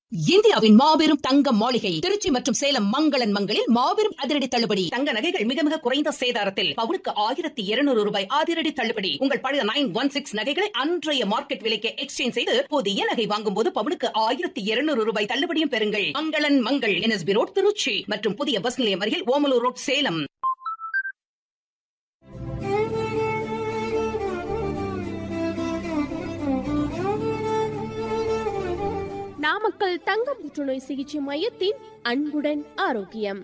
இந்தியாவின் மாபெரும் தங்க மாளிகை திருச்சி மற்றும் சேலம் மங்களன் மங்களில் மாபெரும் அதிரடி தள்ளுபடி தங்க நகைகள் மிக மிக குறைந்த சேதாரத்தில் பவுனுக்கு ஆயிரத்தி இருநூறு ரூபாய் அதிரடி தள்ளுபடி உங்கள் பழைய நைன் ஒன் சிக்ஸ் நகைகளை அன்றைய மார்க்கெட் விலைக்கு எக்ஸ்சேஞ்ச் செய்து புதிய நகை வாங்கும் போது பவுனுக்கு ஆயிரத்தி இருநூறு ரூபாய் தள்ளுபடியும் பெறுங்கள் மங்களன் மங்கள் என்எஸ்பி ரோட் திருச்சி மற்றும் புதிய பஸ் நிலையம் அருகில் ஓமலூர் ரோட் சேலம் நாமக்கல் தங்க புற்றுநோய் சிகிச்சை மையத்தின் அன்புடன் ஆரோக்கியம்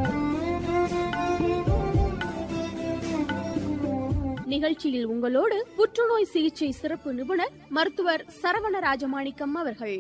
நிகழ்ச்சியில் உங்களோடு புற்றுநோய் சிகிச்சை சிறப்பு நிபுணர் மருத்துவர் சரவண ராஜமாணிக்கம் அவர்கள்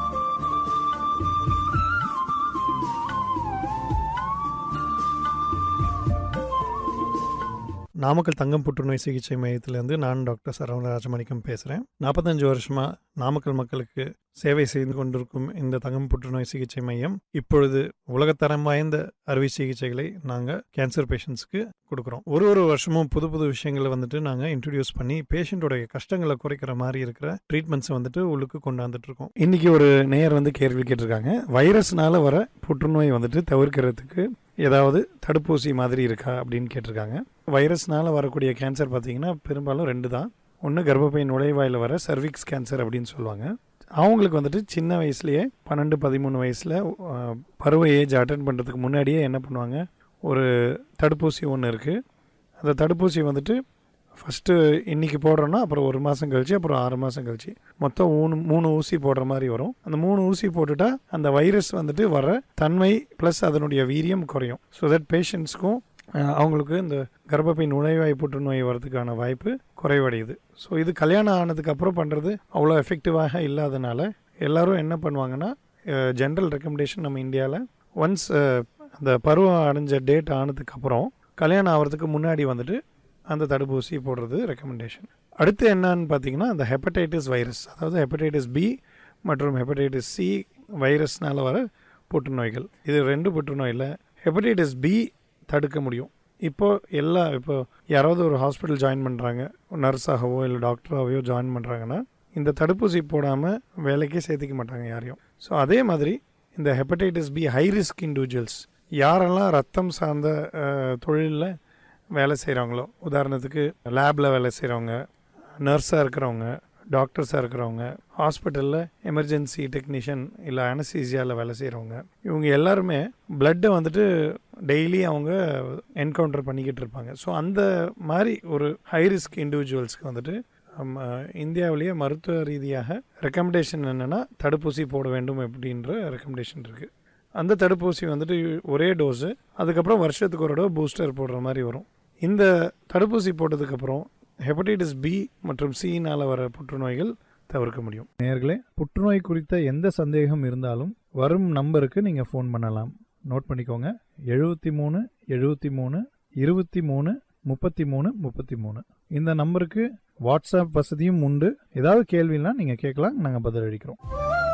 நாமக்கல் தங்கம் புற்றுநோய் சிகிச்சை மையத்திலேருந்து நான் டாக்டர் சரவண ராஜமாணிக்கம் பேசுகிறேன் நாற்பத்தஞ்சு வருஷமாக நாமக்கல் மக்களுக்கு சேவை செய்து கொண்டிருக்கும் இந்த தங்கம் புற்றுநோய் சிகிச்சை மையம் இப்பொழுது உலகத்தரம் வாய்ந்த அறுவை சிகிச்சைகளை நாங்கள் கேன்சர் பேஷண்ட்ஸ்க்கு கொடுக்குறோம் ஒரு ஒரு வருஷமும் புது புது விஷயங்களை வந்துட்டு நாங்கள் இன்ட்ரடியூஸ் பண்ணி பேஷண்ட்டோடைய கஷ்டங்களை குறைக்கிற மாதிரி இருக்கிற ட்ரீட்மெண்ட்ஸை வந்துட்டு உள்ளுக்கு கொண்டாந்துட்டு இருக்கோம் இன்னைக்கு ஒரு நேயர் வந்து கேள்வி கேட்டிருக்காங்க வைரஸ்னால வர புற்றுநோய் வந்துட்டு தவிர்க்கிறதுக்கு ஏதாவது தடுப்பூசி மாதிரி இருக்கா அப்படின்னு கேட்டிருக்காங்க வைரஸ்னால வரக்கூடிய கேன்சர் பார்த்தீங்கன்னா பெரும்பாலும் ரெண்டு தான் ஒன்று கர்ப்பப்பை நுழைவாயில் வர சர்விக்ஸ் கேன்சர் அப்படின்னு சொல்லுவாங்க அவங்களுக்கு வந்துட்டு சின்ன வயசுலேயே பன்னெண்டு பதிமூணு வயசில் பருவ ஏஜ் அட்டன் பண்ணுறதுக்கு முன்னாடியே என்ன பண்ணுவாங்க ஒரு தடுப்பூசி ஒன்று இருக்குது அந்த தடுப்பூசி வந்துட்டு ஃபஸ்ட்டு இன்றைக்கி போடுறோன்னா அப்புறம் ஒரு மாதம் கழிச்சு அப்புறம் ஆறு மாதம் கழிச்சு மொத்தம் மூணு மூணு ஊசி போடுற மாதிரி வரும் அந்த மூணு ஊசி போட்டுட்டா அந்த வைரஸ் வந்துட்டு வர தன்மை ப்ளஸ் அதனுடைய வீரியம் குறையும் ஸோ தட் பேஷண்ட்ஸ்க்கும் அவங்களுக்கு இந்த கர்ப்பப்பை நுழைவாய் புற்றுநோய் வரதுக்கான வாய்ப்பு குறைவடையுது ஸோ இது கல்யாணம் ஆனதுக்கு அப்புறம் பண்ணுறது அவ்வளோ எஃபெக்டிவாக இல்லாதனால எல்லாரும் என்ன பண்ணுவாங்கன்னா ஜென்ரல் ரெக்கமெண்டேஷன் நம்ம இந்தியாவில் ஒன்ஸ் அந்த பருவம் அடைஞ்ச டேட் ஆனதுக்கப்புறம் கல்யாணம் ஆகிறதுக்கு முன்னாடி வந்துட்டு அந்த தடுப்பூசி போடுறது ரெக்கமெண்டேஷன் அடுத்து என்னன்னு பார்த்தீங்கன்னா அந்த ஹெப்படைட்டிஸ் வைரஸ் அதாவது ஹெப்படைட்டிஸ் பி மற்றும் ஹெப்படைட்டிஸ் சி வைரஸ்னால வர புற்றுநோய்கள் இது ரெண்டு புற்றுநோயில் ஹெப்படைட்டிஸ் பி தடுக்க முடியும் இப்போ எல்லா இப்போ யாராவது ஒரு ஹாஸ்பிட்டல் ஜாயின் பண்ணுறாங்க நர்ஸாகவோ இல்லை டாக்டராகவோ ஜாயின் பண்ணுறாங்கன்னா இந்த தடுப்பூசி போடாமல் வேலைக்கே சேர்த்துக்க மாட்டாங்க யாரையும் ஸோ அதே மாதிரி இந்த hepatitis B high risk individuals யாரெல்லாம் ரத்தம் சார்ந்த தொழிலில் வேலை செய்கிறவங்களோ உதாரணத்துக்கு லேபில் வேலை செய்கிறவங்க நர்ஸாக இருக்கிறவங்க டாக்டர்ஸாக இருக்கிறவங்க ஹாஸ்பிட்டலில் எமர்ஜென்சி டெக்னீஷியன் இல்லை அனசீசியாவில் வேலை செய்கிறவங்க இவங்க எல்லாருமே பிளட்டை வந்துட்டு டெய்லி அவங்க என்கவுண்டர் பண்ணிக்கிட்டு இருப்பாங்க ஸோ அந்த மாதிரி ஒரு ஹை ரிஸ்க் இண்டிவிஜுவல்ஸ்க்கு வந்துட்டு இந்தியாவிலேயே மருத்துவ ரீதியாக ரெக்கமெண்டேஷன் என்னென்னா தடுப்பூசி போட வேண்டும் அப்படின்ற ரெக்கமெண்டேஷன் இருக்குது அந்த தடுப்பூசி வந்துட்டு ஒரே டோஸு அதுக்கப்புறம் வருஷத்துக்கு ஒரு தடவை பூஸ்டர் போடுற மாதிரி வரும் இந்த தடுப்பூசி போட்டதுக்கப்புறம் ஹெப்படைட்டிஸ் பி மற்றும் சியினால் வர புற்றுநோய்கள் தவிர்க்க முடியும் நேர்களே புற்றுநோய் குறித்த எந்த சந்தேகம் இருந்தாலும் வரும் நம்பருக்கு நீங்கள் ஃபோன் பண்ணலாம் நோட் பண்ணிக்கோங்க எழுபத்தி மூணு எழுபத்தி மூணு இருபத்தி மூணு முப்பத்தி மூணு முப்பத்தி மூணு இந்த நம்பருக்கு வாட்ஸ்அப் வசதியும் உண்டு ஏதாவது கேள்வினா நீங்கள் கேட்கலாம் நாங்கள் பதிலளிக்கிறோம்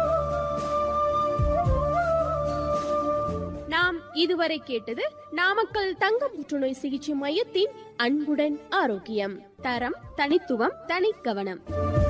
நாம் இதுவரை கேட்டது நாமக்கல் தங்க புற்றுநோய் சிகிச்சை மையத்தின் அன்புடன் ஆரோக்கியம் தரம் தனித்துவம் தனி கவனம்